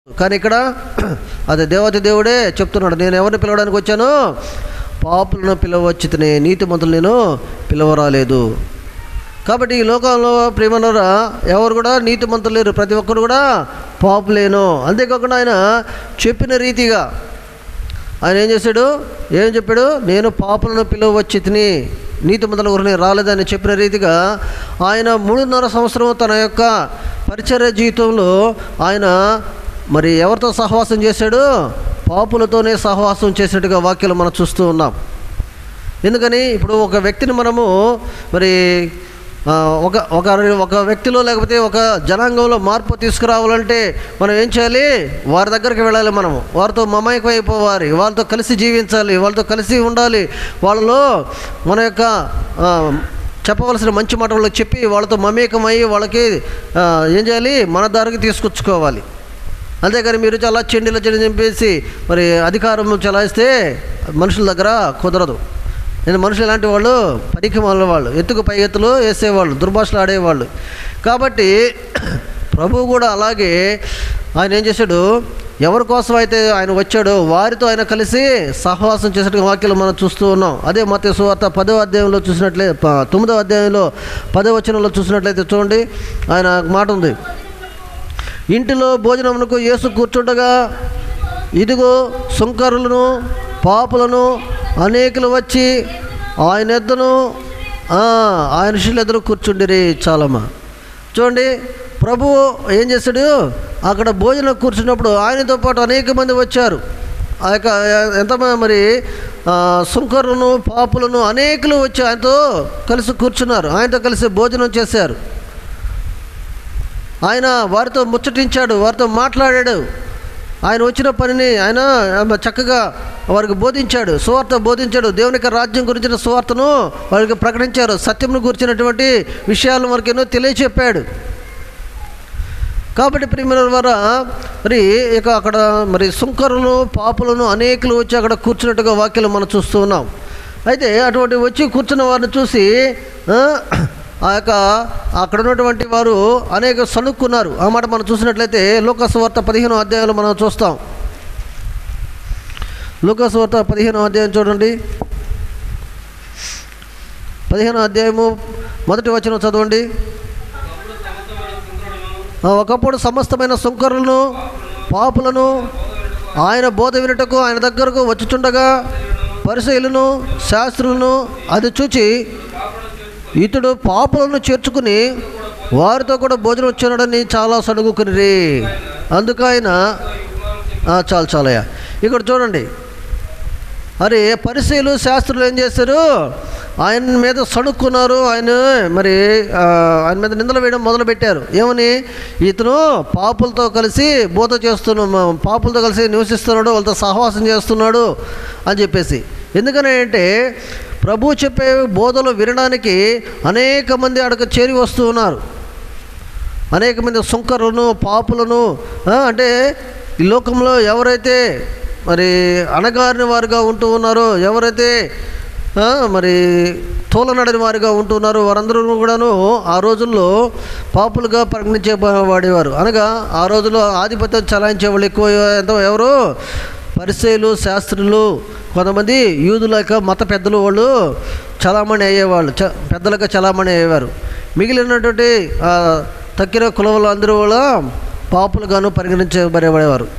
కానీ ఇక్కడ అది దేవతి దేవుడే చెప్తున్నాడు నేను ఎవరిని పిలవడానికి వచ్చాను పాపులను పిలవచ్చుతనే నీతిమంతులు నేను పిలవరాలేదు కాబట్టి ఈ లోకంలో ప్రేమనరా ఎవరు కూడా నీతిమంతులు లేరు ప్రతి ఒక్కరు కూడా పాపులేను అంతేకాకుండా ఆయన చెప్పిన రీతిగా ఆయన ఏం చేశాడు ఏం చెప్పాడు నేను పాపులను పిలవచ్చి తిని నీతిమంతుల గురిని రాలేదని చెప్పిన రీతిగా ఆయన మూడున్నర సంవత్సరం తన యొక్క పరిచర్య జీవితంలో ఆయన మరి ఎవరితో సహవాసం చేశాడు పాపులతోనే సహవాసం చేసినట్టుగా వాక్యాలు మనం చూస్తూ ఉన్నాం ఎందుకని ఇప్పుడు ఒక వ్యక్తిని మనము మరి ఆ, ఒక ఒక ఒక వ్యక్తిలో లేకపోతే ఒక జనాంగంలో మార్పు తీసుకురావాలంటే మనం ఏం చేయాలి వారి దగ్గరికి వెళ్ళాలి మనము వారితో మమైకం అయిపోవాలి వాళ్ళతో కలిసి జీవించాలి వాళ్ళతో కలిసి ఉండాలి వాళ్ళలో మన యొక్క ఆ, చెప్పవలసిన మంచి మాటలు చెప్పి వాళ్ళతో మమేకమై వాళ్ళకి ఆ, ఏం చేయాలి మన దారికి తీసుకొచ్చుకోవాలి అంతేగాని మీరు చాలా చెండిలో చెండి చంపేసి మరి అధికారం చలాయిస్తే మనుషుల దగ్గర కుదరదు నేను మనుషులు ఎలాంటి వాళ్ళు పనికి వాళ్ళ వాళ్ళు ఎత్తుకు పై ఎత్తులు వేసేవాళ్ళు దుర్భాషలు ఆడేవాళ్ళు కాబట్టి ప్రభువు కూడా అలాగే ఆయన ఏం చేశాడు ఎవరి కోసం అయితే ఆయన వచ్చాడో వారితో ఆయన కలిసి సహవాసం చేసేట వాక్యాలు మనం చూస్తూ ఉన్నాం అదే మత సువార్త పదో అధ్యాయంలో చూసినట్లే ప- తొమ్మిదో అధ్యాయంలో పదో వచనంలో చూసినట్లయితే చూడండి ఆయన ఒక మాట ఉంది ఇంటిలో భోజనమునకు యేసు కూర్చుండగా ఇదిగో సుంకరులను పాపులను అనేకులు వచ్చి ఆయన ఎద్దను ఆ, ఆయన శిష్యులు ఎదురు కూర్చుండిరి చాలమ్మా చూడండి ప్రభు ఏం చేశాడు అక్కడ భోజనం కూర్చున్నప్పుడు ఆయనతో పాటు అనేక మంది వచ్చారు ఆ యొక్క ఎంత మరి ఆ, సుంకరులను పాపులను అనేకులు వచ్చి ఆయనతో కలిసి కూర్చున్నారు ఆయనతో కలిసి భోజనం చేశారు ఆయన వారితో ముచ్చటించాడు వారితో మాట్లాడాడు ఆయన వచ్చిన పనిని ఆయన చక్కగా వారికి బోధించాడు సువార్త బోధించాడు దేవుని యొక్క రాజ్యం గురించిన సువార్తను వారికి ప్రకటించారు సత్యంను గురించినటువంటి విషయాలను వారికి ఎన్నో తెలియచెప్పాడు కాబట్టి ప్రియమైన వారా మరి ఇక అక్కడ మరి సుంకరులు పాపులను అనేకులు వచ్చి అక్కడ కూర్చున్నట్టుగా వాక్యాలు మనం చూస్తూ ఉన్నాం అయితే అటువంటి వచ్చి కూర్చున్న వారిని చూసి ఆ, ఆ యొక్క అక్కడ ఉన్నటువంటి వారు అనేక సణుక్కున్నారు ఆ మాట మనం చూసినట్లయితే లోకస్వార్త పదిహేను అధ్యాయంలో మనం చూస్తాం లోకస్వార్త పదిహేను అధ్యాయం చూడండి పదిహేను అధ్యాయము మొదటి వచనం చదవండి ఆ, ఒకప్పుడు సమస్తమైన సుంకరులను పాపులను ఆయన బోధ వినుటకు ఆయన దగ్గరకు వచ్చుచుండగా పరిశీలను శాస్త్రులను అది చూచి ఇతడు పాపులను చేర్చుకుని వారితో కూడా భోజనం వచ్చాడని చాలా సడుగుకుని అందుకు ఆయన ఆ, చాలు చాలయ్యా ఇక్కడ చూడండి అరే పరిశీలు శాస్త్రులు ఏం చేశారు ఆయన మీద సణుక్కున్నారు ఆయన మరి ఆ, ఆయన మీద నిందలు వేయడం మొదలుపెట్టారు ఏమని ఇతను పాపులతో కలిసి బోధ చేస్తున్న పాపులతో కలిసి నివసిస్తున్నాడు వాళ్ళతో సహవాసం చేస్తున్నాడు అని చెప్పేసి ఎందుకని అంటే ప్రభు చెప్పే బోధలు వినడానికి అనేక మంది అక్కడికి చేరి వస్తూ ఉన్నారు అనేక మంది సుంకరులను పాపులను ఆ, అంటే ఈ లోకంలో ఎవరైతే మరి అణగారిన వారుగా ఉంటూ ఉన్నారో ఎవరైతే ఆ, మరి తోలనడని వారిగా ఉంటున్నారో వారందరూ కూడాను ఆ రోజుల్లో పాపులుగా పరిగణించే వాడేవారు అనగా ఆ రోజుల్లో ఆధిపత్యం చలాయించే వాళ్ళు ఎక్కువ ఎంతో ఎవరు పరిచయులు శాస్త్రులు కొంతమంది యూదుల యొక్క మత పెద్దలు వాళ్ళు చలామణి అయ్యేవాళ్ళు చ పెద్దలుగా చలామణి అయ్యేవారు మిగిలినటువంటి ఆ, తక్కిన కులవులు అందరూ కూడా పాపులుగాను పరిగణించబడేవారు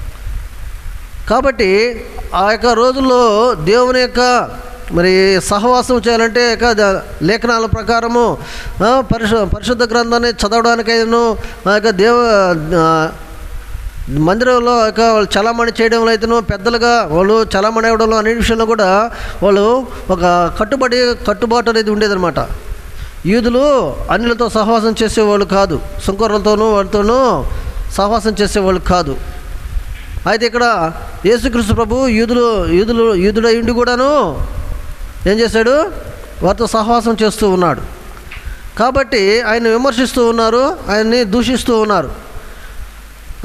కాబట్టి ఆ యొక్క రోజుల్లో దేవుని యొక్క మరి సహవాసం చేయాలంటే ఇక ద- లేఖనాల ప్రకారము ఆ, పరిశు పరిశుద్ధ గ్రంథాన్ని చదవడానికైనా ఆ యొక్క దేవ ఆ, మందిరంలో ఇక వాళ్ళు చలామణి చేయడంలో అయితేనో పెద్దలుగా వాళ్ళు చలామణి అవ్వడంలో అన్ని విషయంలో కూడా వాళ్ళు ఒక కట్టుబడి కట్టుబాటు అనేది ఉండేదన్నమాట యూదులు అన్యులతో సహవాసం చేసేవాళ్ళు కాదు సుంకరులతోనూ వాళ్ళతోనూ సహవాసం చేసేవాళ్ళు కాదు అయితే ఇక్కడ యేసుక్రీస్తు ప్రభు యూదులు యూదులు యూదుడై ఉండి కూడాను ఏం చేశాడు వారితో సహవాసం చేస్తూ ఉన్నాడు కాబట్టి ఆయన విమర్శిస్తూ ఉన్నారు ఆయన్ని దూషిస్తూ ఉన్నారు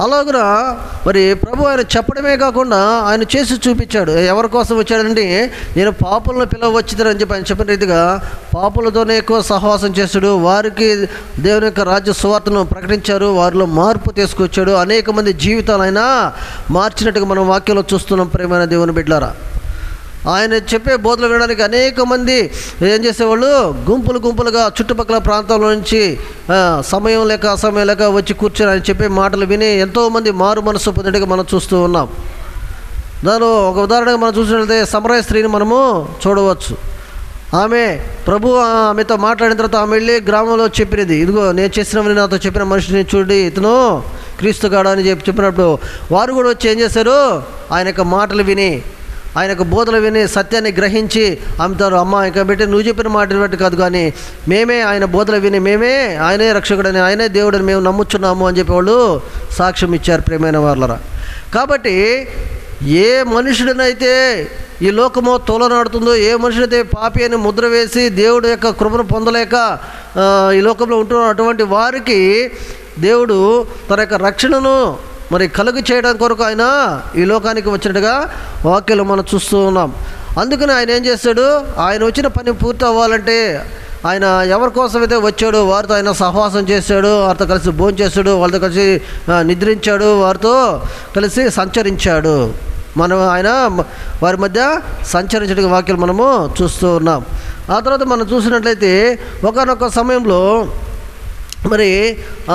అలాగున మరి ప్రభు ఆయన చెప్పడమే కాకుండా ఆయన చేసి చూపించాడు ఎవరి కోసం వచ్చాడంటే నేను పాపులను పిలవచ్చుదని చెప్పి ఆయన చెప్పిన రీతిగా పాపులతోనే ఎక్కువ సహవాసం చేశాడు వారికి దేవుని యొక్క రాజ్య సువార్తను ప్రకటించారు వారిలో మార్పు తీసుకొచ్చాడు అనేక మంది జీవితాలు ఆయన మార్చినట్టుగా మనం వాక్యంలో చూస్తున్నాం ప్రేమైన దేవుని బిడ్డారా ఆయన చెప్పే బోధలు వినడానికి అనేక మంది ఏం చేసేవాళ్ళు గుంపులు గుంపులుగా చుట్టుపక్కల ప్రాంతాల నుంచి ఆ, సమయం లేక అసమయం లేక వచ్చి కూర్చొని ఆయన చెప్పే మాటలు విని ఎంతోమంది మారు మనసు పొందినట్టుగా మనం చూస్తూ ఉన్నాం దానిలో ఒక ఉదాహరణగా మనం చూసినట్లయితే సమరయ స్త్రీని మనము చూడవచ్చు ఆమె ప్రభు ఆమెతో మాట్లాడిన తర్వాత ఆమె వెళ్ళి గ్రామంలో చెప్పినది ఇదిగో నేను చేసినవని నాతో చెప్పిన మనిషిని చూడండి ఇతను క్రీస్తు కాడా అని చెప్పి చెప్పినప్పుడు వారు కూడా వచ్చి ఏం చేశారు ఆయన యొక్క మాటలు విని ఆయన యొక్క బోధలు విని సత్యాన్ని గ్రహించి అమ్ముతారు అమ్మ ఇంకా పెట్టి నువ్వు చెప్పిన మాటలు బట్టి కాదు కానీ మేమే ఆయన బోధలు విని మేమే ఆయనే రక్షకుడని ఆయనే దేవుడని మేము నమ్ముచున్నాము అని చెప్పి వాళ్ళు సాక్ష్యం ఇచ్చారు ప్రేమైన వాళ్ళరా కాబట్టి ఏ మనుషుడినైతే ఈ లోకము తోలనాడుతుందో ఏ మనుషుడైతే పాపి అని ముద్ర వేసి దేవుడు యొక్క కృపను పొందలేక ఆ, ఈ లోకంలో ఉంటున్న అటువంటి వారికి దేవుడు తన యొక్క రక్షణను మరి కలుగు చేయడం కొరకు ఆయన ఈ లోకానికి వచ్చినట్టుగా వాక్యలు మనం చూస్తూ ఉన్నాం అందుకని ఆయన ఏం చేస్తాడు ఆయన వచ్చిన పని పూర్తి అవ్వాలంటే ఆయన ఎవరి కోసమైతే వచ్చాడో వారితో ఆయన సహవాసం చేశాడు వారితో కలిసి భోజనం చేశాడు వాళ్ళతో కలిసి ఆ, నిద్రించాడు వారితో కలిసి సంచరించాడు మనం ఆయన మ- వారి మధ్య సంచరించడానికి వాక్యాలు మనము చూస్తూ ఉన్నాం ఆ తర్వాత మనం చూసినట్లయితే ఒకనొక సమయంలో మరి ఆ,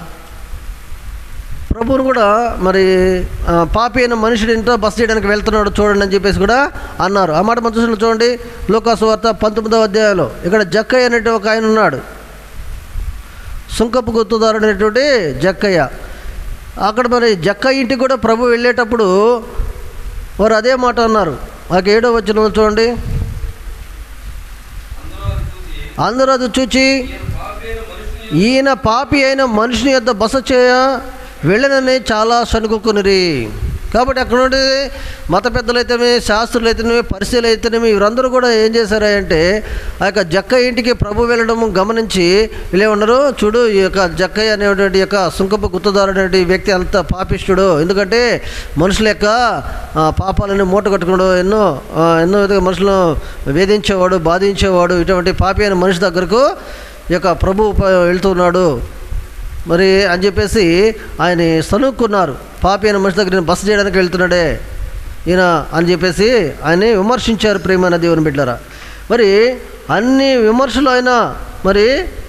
ప్రభువును కూడా మరి ఆ, పాపి అయిన మనుషుడి ఇంట్లో బస్ చేయడానికి వెళ్తున్నాడు చూడండి అని చెప్పేసి కూడా అన్నారు ఆ మాట మనం చూసిన చూడండి లోకాసు వార్త పంతొమ్మిదవ అధ్యాయంలో ఇక్కడ జక్కయ్య అనేటి ఒక ఆయన ఉన్నాడు సుంకపు గుర్తుదారుడు అనేటువంటి జక్కయ్య అక్కడ మరి జక్కయ్య ఇంటికి కూడా ప్రభు వెళ్ళేటప్పుడు వారు అదే మాట అన్నారు మాకు ఏడో వచ్చిన చూడండి అందరూ అది చూచి ఈయన పాపి అయిన మనిషిని యొద్ద బస చేయ వెళ్ళనని చాలా సనుకునిరి కాబట్టి అక్కడ నుండి మత పెద్దలైతేనే శాస్త్రులు అయితేనేమి పరిశీలు అయితేనేమి వీరందరూ కూడా ఏం చేశారంటే ఆ యొక్క జక్క ఇంటికి ప్రభు వెళ్ళడం గమనించి వీళ్ళే ఉన్నారు చూడు ఈ యొక్క జక్కయ్య అనేటువంటి యొక్క సుంకపు గుత్తదారు అనే వ్యక్తి అంత పాపిష్టుడు ఎందుకంటే మనుషుల యొక్క ఆ, పాపాలను మూట కట్టుకున్నాడు ఎన్నో ఆ, ఎన్నో విధంగా మనుషులను వేధించేవాడు బాధించేవాడు ఇటువంటి పాపి అయిన మనిషి దగ్గరకు ఈ యొక్క ప్రభు ప- వెళ్తున్నాడు మరి అని చెప్పేసి ఆయన సనుక్కున్నారు పాపి అయిన మనిషి దగ్గర బస చేయడానికి వెళ్తున్నాడే ఈయన అని చెప్పేసి ఆయన్ని విమర్శించారు ప్రేమైన దేవుని బిడ్డరా మరి అన్ని విమర్శలు ఆయన మరి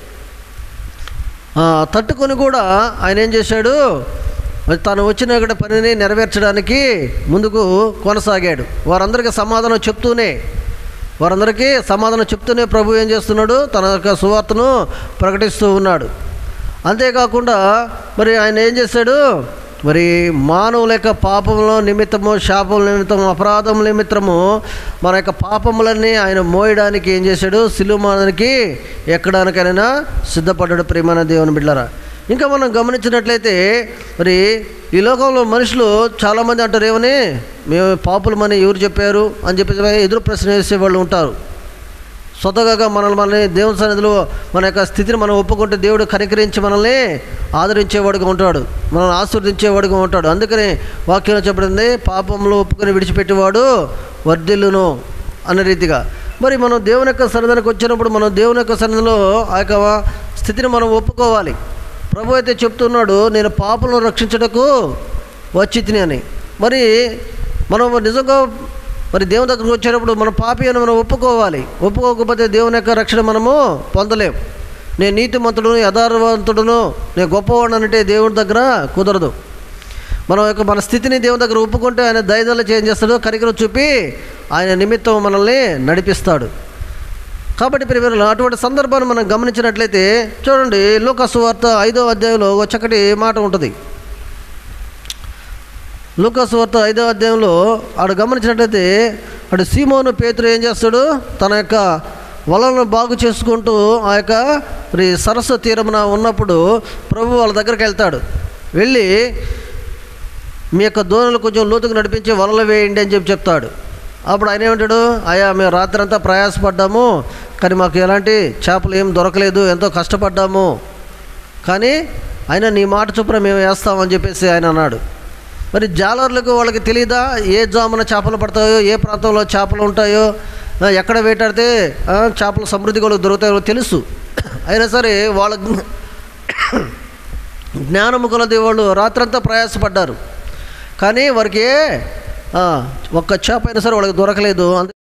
ఆ, తట్టుకొని కూడా ఆయన ఏం చేశాడు మరి తను వచ్చిన ఇక్కడ పనిని నెరవేర్చడానికి ముందుకు కొనసాగాడు వారందరికీ సమాధానం చెప్తూనే వారందరికీ సమాధానం చెప్తూనే ప్రభు ఏం చేస్తున్నాడు తన యొక్క సువార్తను ప్రకటిస్తూ ఉన్నాడు అంతేకాకుండా మరి ఆయన ఏం చేశాడు మరి మానవుల యొక్క పాపముల నిమిత్తము శాపముల నిమిత్తము అపరాధం నిమిత్తము మన యొక్క పాపములన్నీ ఆయన మోయడానికి ఏం చేశాడు సిలుమానికి ఎక్కడానికైనా సిద్ధపడ్డాడు ప్రేమైన దేవుని బిడ్డరా ఇంకా మనం గమనించినట్లయితే మరి ఈ లోకంలో మనుషులు చాలామంది అంటారు ఏమని మేము పాపులమని ఎవరు చెప్పారు అని చెప్పి ఎదురు ప్రశ్న వేసే వాళ్ళు ఉంటారు స్వతహాగా మనల్ని మనల్ని దేవుని సన్నిధిలో మన యొక్క స్థితిని మనం ఒప్పుకుంటే దేవుడు కనికరించి మనల్ని ఆదరించేవాడుగా ఉంటాడు మనల్ని ఆశీర్వదించేవాడుగా ఉంటాడు అందుకని వాక్యంలో చెప్పబడింది పాపంలో ఒప్పుకొని విడిచిపెట్టేవాడు వర్ధిల్లును అన్న రీతిగా మరి మనం దేవుని యొక్క సన్నిధానికి వచ్చినప్పుడు మనం దేవుని యొక్క సన్నిధిలో ఆ యొక్క స్థితిని మనం ఒప్పుకోవాలి ప్రభు అయితే చెప్తున్నాడు నేను పాపలను రక్షించటకు వచ్చి తిని అని మరి మనం నిజంగా మరి దేవుని దగ్గరకు వచ్చేటప్పుడు మన పాపి అని మనం ఒప్పుకోవాలి ఒప్పుకోకపోతే దేవుని యొక్క రక్షణ మనము పొందలేం నేను నీతిమంతుడును యథార్థవంతుడును నేను గొప్పవాడు అంటే దేవుని దగ్గర కుదరదు మనం యొక్క మన స్థితిని దేవుని దగ్గర ఒప్పుకుంటే ఆయన దయదల చేంజ్ చేస్తాడు కరికరం చూపి ఆయన నిమిత్తం మనల్ని నడిపిస్తాడు కాబట్టి ప్రియమైన అటువంటి సందర్భాన్ని మనం గమనించినట్లయితే చూడండి లోకసు వార్త ఐదో అధ్యాయంలో ఒక చక్కటి మాట ఉంటుంది లూకాసు వార్త ఐదో అధ్యాయంలో ఆడు గమనించినట్లయితే అటు సీమోను పేతురు ఏం చేస్తాడు తన యొక్క వలను బాగు చేసుకుంటూ ఆ యొక్క మరి సరస్సు తీరమున ఉన్నప్పుడు ప్రభు వాళ్ళ దగ్గరికి వెళ్తాడు వెళ్ళి మీ యొక్క దోణులు కొంచెం లోతుకు నడిపించి వలలు వేయండి అని చెప్పి చెప్తాడు అప్పుడు ఆయన ఏమంటాడు అయ్యా మేము రాత్రంతా ప్రయాసపడ్డాము కానీ మాకు ఎలాంటి చేపలు ఏం దొరకలేదు ఎంతో కష్టపడ్డాము కానీ ఆయన నీ మాట చొప్పున మేము వేస్తామని చెప్పేసి ఆయన అన్నాడు మరి జాలర్లకు వాళ్ళకి తెలియదా ఏ జామున చేపలు పడతాయో ఏ ప్రాంతంలో చేపలు ఉంటాయో ఆ, ఎక్కడ వేటాడితే ఆ, చేపలు సమృద్ధిగా వాళ్ళకి దొరుకుతాయో తెలుసు అయినా సరే వాళ్ళ జ్ఞానము కొలది వాళ్ళు రాత్రంతా ప్రయాసపడ్డారు కానీ వారికి ఏ, ఆ, ఒక్క చేప అయినా సరే వాళ్ళకి దొరకలేదు అందుకే